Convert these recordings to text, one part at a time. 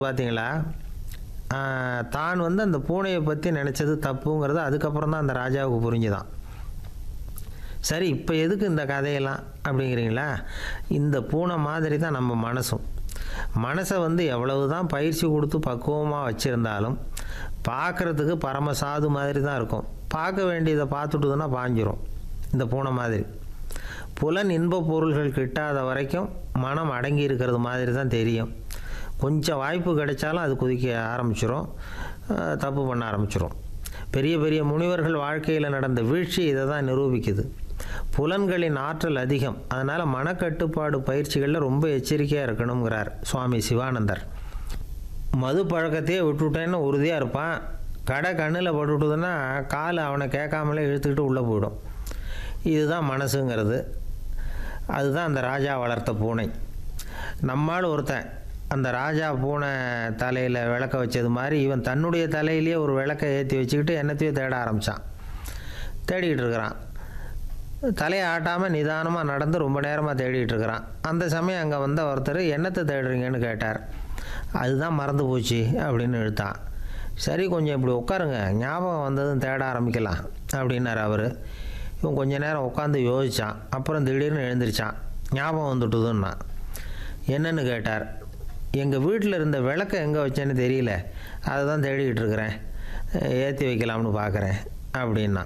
பார்த்தீங்களா ஆஹ், தான் வந்து அந்த பூனையை பற்றி நினச்சது தப்புங்கிறது அதுக்கப்புறம் தான் அந்த ராஜாவுக்கு புரிஞ்சுதான் சரி இப்போ எதுக்கு இந்த கதையெல்லாம் அப்படிங்கிறீங்களா இந்த பூனை மாதிரி தான் நம்ம மனசும் மனசை வந்து எவ்வளவு தான் பயிற்சி கொடுத்து பக்குவமாக வச்சுருந்தாலும் பார்க்குறதுக்கு பரம சாது மாதிரி தான் இருக்கும் பார்க்க வேண்டியதை பார்த்துட்டுதுன்னா பாஞ்சிரும் இந்த பூனை மாதிரி புலன் இன்ப பொருள்கள் கிட்டாத வரைக்கும் மனம் அடங்கி இருக்கிறது மாதிரி தான் தெரியும் கொஞ்சம் வாய்ப்பு கிடைச்சாலும் அது குதிக்க ஆரம்பிச்சிரும் அஹ், தப்பு பண்ண ஆரம்பிச்சிரும் பெரிய பெரிய முனிவர்கள் வாழ்க்கையில் நடந்த வீழ்ச்சி இதை தான் நிரூபிக்குது புலன்களின் ஆற்றல் அதிகம் அதனால் மனக்கட்டுப்பாடு பயிற்சிகளில் ரொம்ப எச்சரிக்கையாக இருக்கணுங்கிறார் சுவாமி சிவானந்தர் மது பழக்கத்தையே விட்டுவிட்டேன்னு உறுதியாக இருப்பான் கடை கண்ணில் பட்டுவிட்டதுன்னா கால் அவனை கேட்காமலே இழுத்துக்கிட்டு உள்ளே போயிடும் இதுதான் மனசுங்கிறது அதுதான் அந்த ராஜா வளர்த்த பூனை நம்மால் ஒருத்தன் அந்த ராஜா பூனை தலையில் விளக்க வச்சது மாதிரி இவன் தன்னுடைய தலையிலேயே ஒரு விளக்கை ஏற்றி வச்சுக்கிட்டு என்னத்தையோ தேட ஆரம்பித்தான் தேடிக்கிட்டு இருக்கிறான் தலையை ஆட்டாமல் நிதானமாக நடந்து ரொம்ப நேரமாக தேடிட்டு இருக்கிறான் அந்த சமயம் அங்கே வந்த ஒருத்தர் என்னத்தை தேடுறீங்கன்னு கேட்டார் அதுதான் மறந்து போச்சு அப்படின்னு இழுத்தான் சரி கொஞ்சம் இப்படி உட்காருங்க ஞாபகம் வந்ததும் தேட ஆரம்பிக்கலாம் அப்படின்னார் அவர் இவன் கொஞ்ச நேரம் உட்காந்து யோசித்தான் அப்புறம் திடீர்னு எழுந்திரிச்சான் ஞாபகம் வந்துட்டுதுன்னா என்னன்னு கேட்டார் எங்கள் வீட்டில் இருந்த விளக்கை எங்கே வச்சேன்னு தெரியல அதை தான் தேடிக்கிட்டு இருக்கிறேன் ஏற்றி வைக்கலாம்னு பார்க்குறேன் அப்படின்னா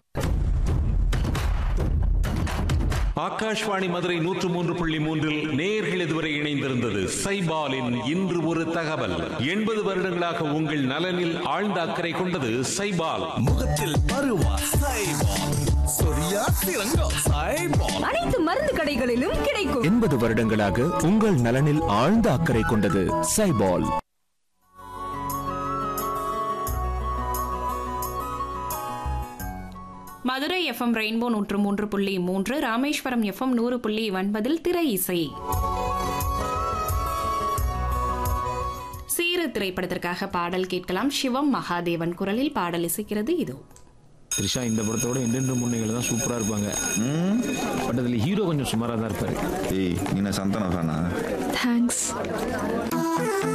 ஆகாஷ்வாணி மதுரை நூற்று மூன்று புள்ளி மூன்றில் நேர்கள் இதுவரை இணைந்திருந்தது சைபாலின் இன்று ஒரு தகவல் எண்பது வருடங்களாக உங்கள் நலனில் ஆழ்ந்த அக்கறை கொண்டது சைபால் முகத்தில் பருவா சைபால் சொரியா சிறங்கோ சைபால் அனைத்து மருந்து கடைகளிலும் கிடைக்கும் எண்பது வருடங்களாக உங்கள் நலனில் ஆழ்ந்த அக்கறை கொண்டது சைபால் மதுரை எஃப்எம் ரெயின்போ நூற்று மூன்று புள்ளி மூன்று ராமேஸ்வரம் எஃப்எம் நூறு புள்ளி ஒன்பதில் திரை இசை சீரு திரைப்படத்திற்காக பாடல் கேட்கலாம் சிவம் மகாதேவன் குரலில் பாடல் இசைக்கிறது இதோ த்ரிஷா இந்த படத்தோட எந்தெந்த முன்னைகள் தான் சூப்பரா இருப்பாங்க பட் அதுல ஹீரோ கொஞ்சம் சுமாரா தான் இருப்பாரு ஏய் நீ என்ன சந்தானம் ஃபேனா தேங்க்ஸ்